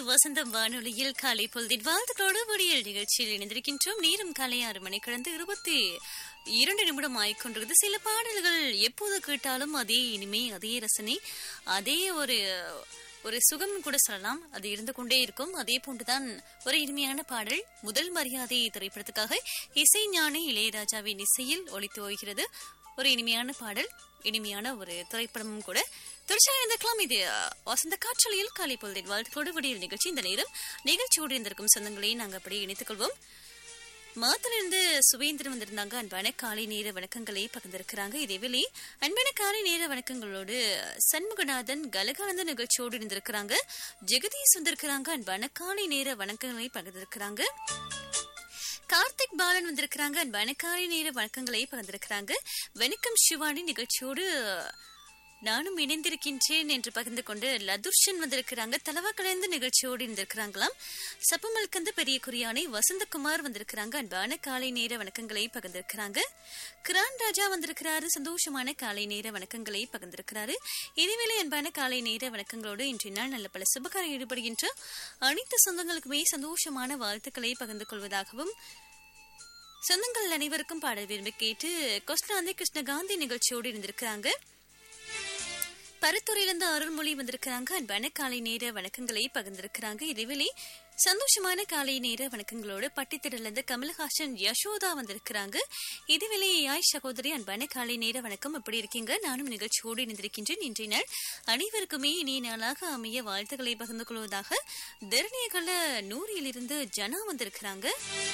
வசந்தம் வானொலியில் காலை பொழுதின் வாழ்த்துக்களோடு விடியல் நிகழ்ச்சியில் இணைந்திருக்கின்றோம் நேரம் காலை ஆறு மணி கடந்து இருபத்தி இரண்டு நிமிடம் ஆயிக்கொண்டிருக்குது சில பாடல்கள் எப்போது கேட்டாலும் அதே இனிமை அதே ரசனை அதே ஒரு ஒரு சுகம் கூட சொல்லலாம் அது இருந்து கொண்டே இருக்கும் அதே போன்றுதான் ஒரு இனிமையான பாடல் முதல் மரியாதை திரைப்படத்துக்காக இசை ஞானி இளையராஜாவின் இசையில் ஒலித்து ஓய்கிறது ஒரு இனிமையான பாடல் இனிமையான ஒரு திரைப்படமும் கூட தொடர்ச்சியாக இருந்திருக்கலாம் இது வசந்த காற்றலையில் காலை பொழுதின் வாழ்த்துக்களோடு விடியல் நிகழ்ச்சி இந்த நேரம் நிகழ்ச்சியோடு இருந்திருக்கும் சொந்தங்களை நாங்கள் அப்படியே இணைத்துக் கொள்வோம் மாத்திலிருந்து சுவேந்திரன் வந்திருந்தாங்க அன்பான காலை நேர வணக்கங்களை பகிர்ந்திருக்கிறாங்க இதேவேளை அன்பான காலை நேர வணக்கங்களோடு சண்முகநாதன் கலகானந்த நிகழ்ச்சியோடு இருந்திருக்கிறாங்க ஜெகதீஷ் வந்திருக்கிறாங்க அன்பான காலை நேர வணக்கங்களை பகிர்ந்திருக்கிறாங்க கார்த்திக் பாலன் வந்திருக்கிறாங்க அன்பான காலை நேர வணக்கங்களை பகிர்ந்திருக்கிறாங்க வணக்கம் சிவானி நிகழ்ச்சியோடு நானும் இணைந்திருக்கின்றேன் என்று பகிர்ந்து கொண்டு லதுர்ஷன் வந்திருக்கிறாங்க தலவா கலந்து நிகழ்ச்சியோடு இருந்திருக்கிறாங்களாம் சப்பமல்கந்து பெரிய குறியானை வசந்தகுமார் வந்திருக்கிறாங்க அன்பான காலை நேர வணக்கங்களை பகிர்ந்திருக்கிறாங்க கிரான் ராஜா வந்திருக்கிறாரு சந்தோஷமான காலை நேர வணக்கங்களை பகிர்ந்திருக்கிறாரு இதேவேளை அன்பான காலை நேர வணக்கங்களோடு இன்றைய நாள் நல்ல பல சுபகாரம் ஈடுபடுகின்ற அனைத்து சொந்தங்களுக்குமே சந்தோஷமான வாழ்த்துக்களை பகிர்ந்து கொள்வதாகவும் சொந்தங்கள் அனைவருக்கும் பாடல் விரும்பி கேட்டு கொஸ்லாந்தி கிருஷ்ணகாந்தி நிகழ்ச்சியோடு இருந்திருக்கிறாங்க பருத்துறையிலிருந்து அருள்மொழி வந்திருக்கிறாங்க அன்பான காலை நேர வணக்கங்களை பகிர்ந்திருக்கிறாங்க இதுவேளை சந்தோஷமான காலை நேர வணக்கங்களோடு பட்டித்திடலிருந்து கமலஹாசன் யசோதா வந்திருக்கிறாங்க இதுவேளை யாய் சகோதரி அன்பான காலை நேர வணக்கம் எப்படி இருக்கீங்க நானும் நிகழ்ச்சியோடு இணைந்திருக்கின்றேன் இன்றைய நாள் அனைவருக்குமே இனிய நாளாக அமைய வாழ்த்துக்களை பகிர்ந்து கொள்வதாக தர்ணியகல நூறிலிருந்து ஜனா வந்திருக்கிறாங்க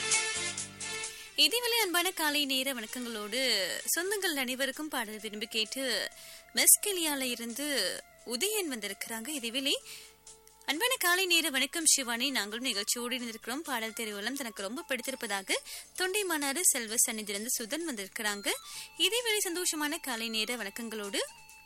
இதேவேளை அன்பான காலை நேர வணக்கங்களோடு சொந்தங்கள் அனைவருக்கும் பாடல் விரும்பி கேட்டு மெஸ்கெலியால இருந்து உதயன் வந்திருக்கிறாங்க இதேவேளை அன்பான காலை நேர வணக்கம் சிவானி நாங்களும் நிகழ்ச்சியோடு இருந்திருக்கிறோம் பாடல் தெரிவலம் தனக்கு ரொம்ப பிடித்திருப்பதாக தொண்டை மாநாடு செல்வ சன்னிதிலிருந்து சுதன் வந்திருக்கிறாங்க இதேவேளை சந்தோஷமான காலை நேர வணக்கங்களோடு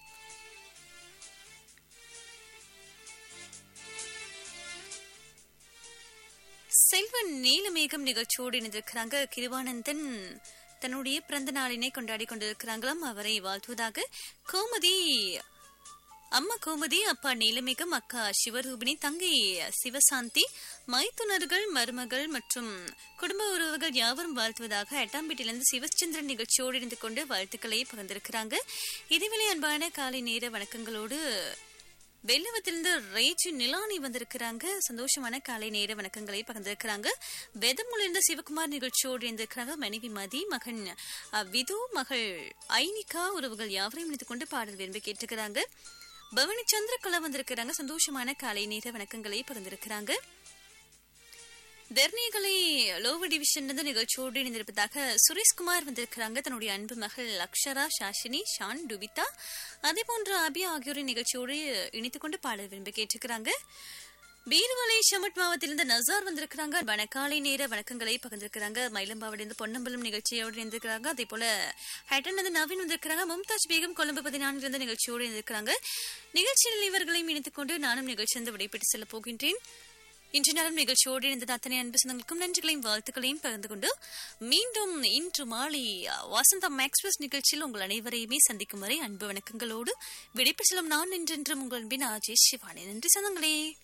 செல்வன் நீலமேகம் நிகழ்ச்சியோடு இணைந்திருக்கிறாங்க கிருவானந்தன் தன்னுடைய பிறந்த நாளினை கொண்டாடி கொண்டிருக்கிறாங்களாம் அவரை வாழ்த்துவதாக கோமதி அம்மா கோமதி அப்பா நீலமேகம் அக்கா சிவரூபிணி தங்கை சிவசாந்தி மைத்துனர்கள் மருமகள் மற்றும் குடும்ப உறவுகள் யாவரும் வாழ்த்துவதாக எட்டாம்பேட்டிலிருந்து சிவச்சந்திரன் நிகழ்ச்சியோடு இணைந்து கொண்டு வாழ்த்துக்களை பகிர்ந்திருக்கிறாங்க இதேவேளை அன்பான காலை நேர வணக்கங்களோடு வெள்ளவத்திலிருந்து ரேஜி நிலானி வந்திருக்கிறாங்க சந்தோஷமான காலை நேர வணக்கங்களை பகிர்ந்திருக்கிறாங்க வெதமுலிருந்து சிவகுமார் நிகழ்ச்சியோடு இருந்திருக்கிறாங்க மனைவி மதி மகன் விது மகள் ஐனிகா உறவுகள் யாவரையும் இணைத்துக் கொண்டு பாடல் விரும்பி கேட்டுக்கிறாங்க பவனி சந்திரகலா வந்திருக்கிறாங்க சந்தோஷமான காலை நேர வணக்கங்களை பகிர்ந்திருக்கிறாங்க தர்ணிகளை லோவ டிவிஷன் நிகழ்ச்சியோடு இணைந்திருப்பதாக சுரேஷ்குமார் வந்திருக்கிறாங்க தன்னுடைய அன்பு மகள் அக்ஷரா சாஷினி ஷான் டுவிதா அதே போன்ற அபி ஆகியோரின் நிகழ்ச்சியோடு இணைத்துக் கொண்டு பாடல் விரும்பி கேட்டிருக்கிறாங்க பீர்வலை ஷமட் மாவட்டத்திலிருந்து நசார் வந்திருக்கிறாங்க வணக்காலை நேர வணக்கங்களை பகிர்ந்திருக்கிறாங்க மயிலம்பாவிலிருந்து பொன்னம்பலம் நிகழ்ச்சியோடு இருந்திருக்கிறாங்க அதே போல ஹேட்டன் நவீன் வந்திருக்கிறாங்க மும்தாஜ் பேகம் கொழும்பு பதினான்கிலிருந்து நிகழ்ச்சியோடு இருந்திருக்கிறாங்க நிகழ்ச்சியில் இவர்களையும் இணைத்துக் கொண்டு நானும் நிகழ்ச்சியிலிருந்து விடைபெற்று செல்ல போகின்றேன் இன்று நேரம் நிகழ்ச்சியோடு இருந்த அத்தனை அன்பு சொந்தங்களுக்கும் நன்றிகளையும் வாழ்த்துக்களையும் பகிர்ந்து கொண்டு மீண்டும் இன்று மாலை வசந்தம் எக்ஸ்பிரஸ் நிகழ்ச்சியில் உங்கள் அனைவரையுமே சந்திக்கும் வரை அன்பு வணக்கங்களோடு விடைபெற்று செல்லும் நான் என்றென்றும் உங்கள் அன்பின் ஆஜேஷ் சிவானி நன்றி சொந்தங்களே